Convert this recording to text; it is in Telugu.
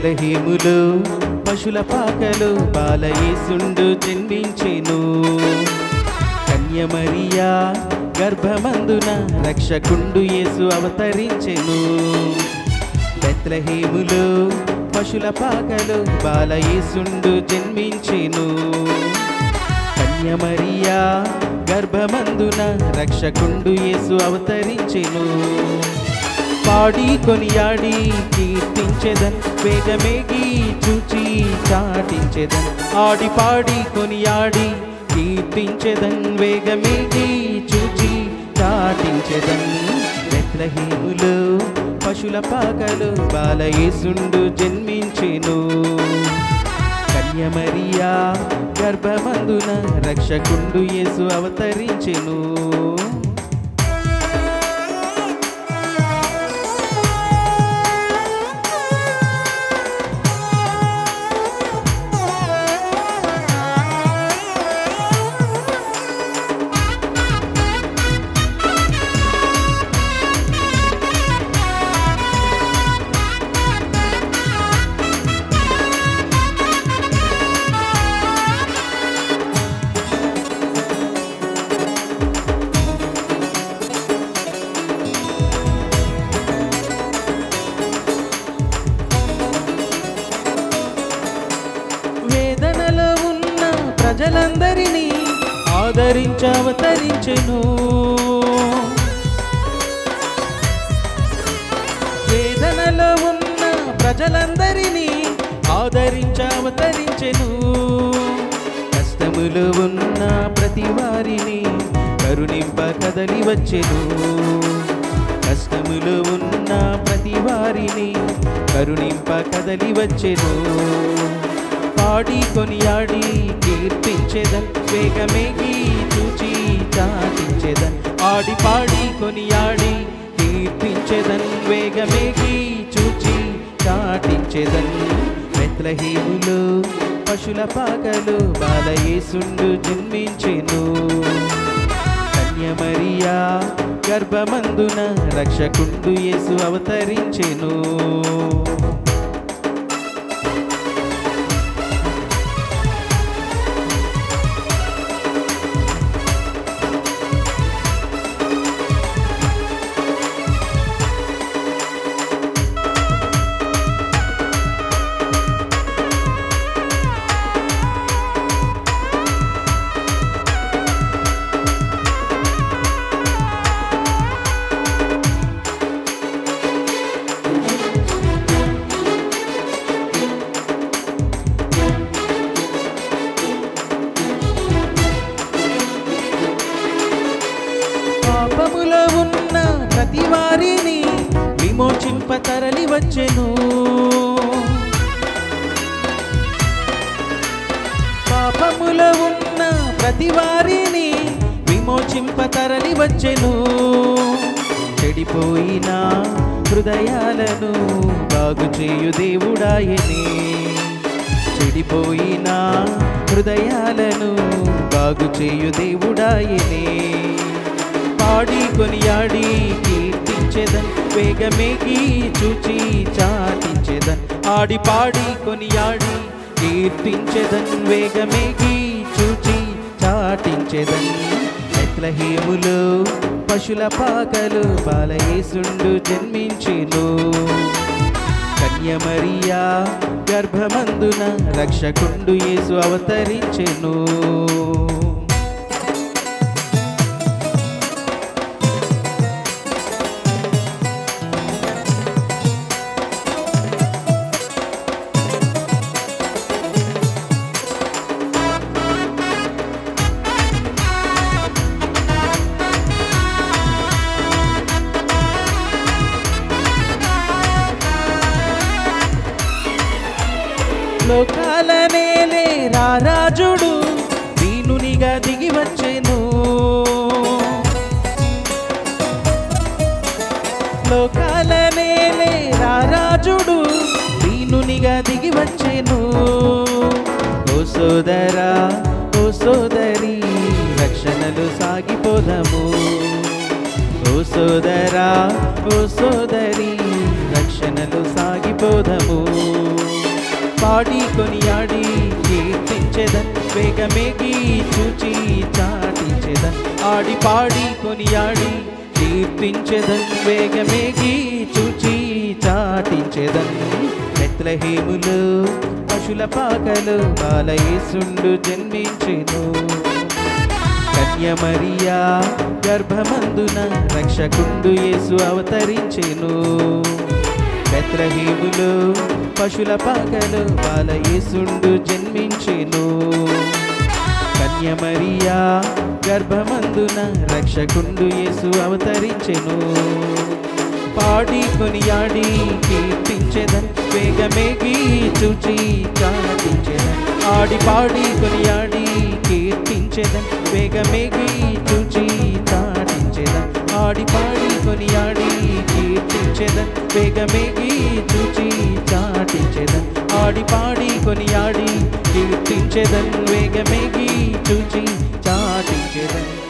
బెత్లహేములో పశుల పాకలు బాలయేసుండు జన్మించెను కన్యమరియా గర్భమందున రక్షకుండు యేసు అవతరించెను బెత్లహేములో పశుల పాకలు బాలయేసుండు జన్మించెను కన్యమరియా గర్భమందున రక్షకుండు యేసు అవతరించెను పాడి కొనియాడి కీర్తించెదన్ వేగమేగి చూచి చాటించెదన్ ఆడి పాడి కొనియాడి కీర్తించెదన్ వేగమేగి చూచి చాటించెదన్ బెత్లహేములో పశుల పాకలు బాలయేసుండు జన్మించెను కన్యమరియా గర్భమందున రక్షకుండు యేసు అవతరించెను వేదనలో ఉన్న ప్రజలందరినీ ఆదరించి అవతరించెను వేదనలో ఉన్న ప్రజలందరినీ ఆదరించి అవతరించెను కష్టములో ఉన్న ప్రతి వారిని కరుణింప కదలి వచ్చెను కష్టములో ఉన్న ప్రతి వారిని కరుణింప కదలి వచ్చెను పాడి కొనియాడి కీర్తించెదన్ వేగమేగి చూచి చాటించెదన్ ఆడి పాడి కొనియాడి కీర్తించెదన్ వేగమేగి చూచి చాటించెదన్ బెత్లహేములో పశుల పాకలు బాలయేసుండు జన్మించెను కన్యమరియా గర్భమందున రక్షకుండు యేసు అవతరించెను పాపములో ఉన్న ప్రతి వారిని విమోచింప తరలి వచ్చెను పాపములో ఉన్న ప్రతి వారిని విమోచింప తరలి వచ్చెను చెడిపోయిన హృదయాలను బాగు చేయు దేవుడాయనే చెడిపోయిన హృదయాలను బాగు చేయు దేవుడాయనే పాడి కొనియాడి కీర్తించెదన్ వేగమేగి చూచి చాటించెదన్ ఆడి పాడి కొనియాడి కీర్తించెదన్ వేగమేగి చూచి చాటించెదన్ బెత్లహేములో పశుల పాకలు బాలయేసుండు జన్మించెను కన్యమరియా గర్భమందున రక్షకుండు యేసు అవతరించెను లోకాల నేలే రారాజుడు దీనునిగా దిగి వచ్చెను లోకాల నేలే రారాజుడు దీనునిగా దిగి వచ్చెను ఓ సోదరా ఓ సోదరి రక్షణలు సాగిపోదము ఓ సోదరా ఓ సోదరి రక్షణలు సాగిపోదము పాడి కొనియాడి కీర్తించెదన్ వేగమేగి చూచి చాటించెదన్ ఆడి పాడి కొనియాడి కీర్తించెదన్ వేగమేగి చూచి చాటించెదన్ బెత్లహేములో పశుల పాకలు బాలయేసుండు జన్మించెను కన్యమరియా గర్భమందున రక్షకుండు యేసు అవతరించెను బెత్రహీములో పశుల పాకలు బాలయేసుండు జన్మించెను కన్యమరియా గర్భమందున రక్షకుండు యేసు అవతరించెను పాడి కొనియాడి కీర్తించెదన్ వేగమేగి చూచి చాటించెదన్ ఆడి పాడి కొనియాడి కీర్తించెదన్ వేగమేగి చూచి చాటించెదన్ ఆడి పాడి కొనియాడి కీర్తించెదన్ వేగమేగి చూచి చాటించెదన్ ఆడి పాడి కొనియాడి కీర్తించెదన్ వేగమేగి చూచి చాటించెదన్